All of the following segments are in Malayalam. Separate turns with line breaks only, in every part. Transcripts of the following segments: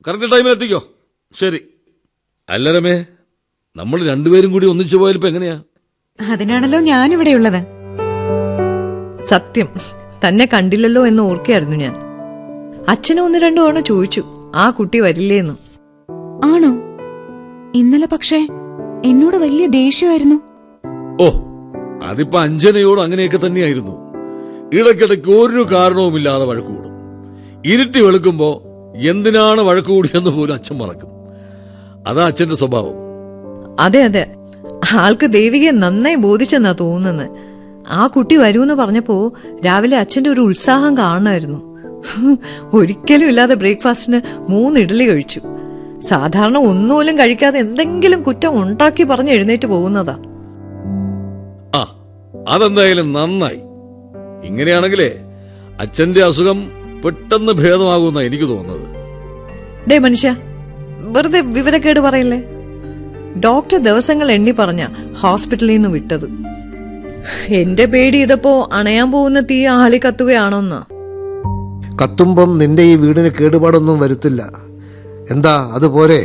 കറക്റ്റ് ടൈമിൽ എത്തിക്കോ ശരി അല്ല രമേ നമ്മൾ രണ്ടുപേരും കൂടി ഒന്നിച്ചു പോയാൽ ഇപ്പൊ എങ്ങനെയാ
അതിനാണല്ലോ ഞാനിവിടെയുള്ളത്
സത്യം തന്നെ കണ്ടില്ലല്ലോ എന്ന് ഓർക്കുകയായിരുന്നു ഞാൻ അച്ഛനെ ഒന്ന് രണ്ടു തവണ ചോദിച്ചു ആ കുട്ടി വരില്ലേന്ന്
ആണോ ഇന്നലെ പക്ഷേ എന്നോട് വലിയ ദേഷ്യമായിരുന്നു
ഓ അതിപ്പോ അഞ്ജനയോട് അങ്ങനെയൊക്കെ തന്നെയായിരുന്നു ഇടയ്ക്കിടയ്ക്ക് ഒരു കാരണവുമില്ലാതെ വഴക്ക് കൂടും ഇരുട്ടി വെളുക്കുമ്പോ എന്തിനാണ് വഴക്ക് കൂടിയെന്ന് പോലും അച്ഛൻ മറക്കും അതാ അച്ഛന്റെ സ്വഭാവം
അതെ അതെ ആൾക്ക് ദേവികയെ നന്നായി ബോധിച്ചെന്നാ തോന്നുന്നത് ആ കുട്ടി വരൂന്ന് പറഞ്ഞപ്പോ രാവിലെ അച്ഛന്റെ ഒരു ഉത്സാഹം കാണണമായിരുന്നു ഒരിക്കലും ഇല്ലാതെ ബ്രേക്ക്ഫാസ്റ്റിന് മൂന്ന് ഇഡ്ഡലി കഴിച്ചു സാധാരണ ഒന്നുപോലും കഴിക്കാതെ എന്തെങ്കിലും കുറ്റം ഉണ്ടാക്കി പറഞ്ഞ് എഴുന്നേറ്റ് പോകുന്നതാ
ആ അതെന്തായാലും നന്നായി ഇങ്ങനെയാണെങ്കിലേ അച്ഛന്റെ അസുഖം പെട്ടെന്ന് ഭേദമാകുമെന്നാ എനിക്ക് തോന്നുന്നത്
ഡേ മനുഷ്യ വെറുതെ വിവരക്കേട് പറയില്ലേ ഡോക്ടർ ദിവസങ്ങൾ എണ്ണി പറഞ്ഞ ഹോസ്പിറ്റലിൽ നിന്ന് വിട്ടത് എന്റെ പേടി ഇതപ്പോ അണയാൻ പോകുന്ന തീ ആളി കത്തുകയാണോന്നാ
കത്തുമ്പം നിന്റെ ഈ വീടിന് കേടുപാടൊന്നും വരുത്തില്ല എന്താ അതുപോരെ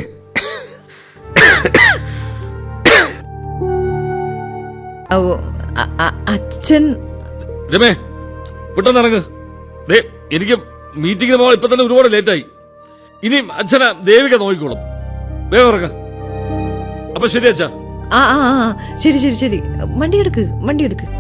ഓ, അ- അ- അച്ഛൻ
രമേ പെട്ടെന്ന് ഇറങ്ങ് ദേ എനിക്ക് മീറ്റിംഗിന് പോകാൻ ഇപ്പൊ തന്നെ ഒരുപാട് ലേറ്റായി ഇനിയും അച്ഛനെ ദേവിക നോക്കിക്കോളും വേഗം ഇറങ്ങ അപ്പൊ ശരി അച്ഛാ
ആ ആ ആ ശരി ശരി ശരി വണ്ടി എടുക്ക് വണ്ടി എടുക്ക്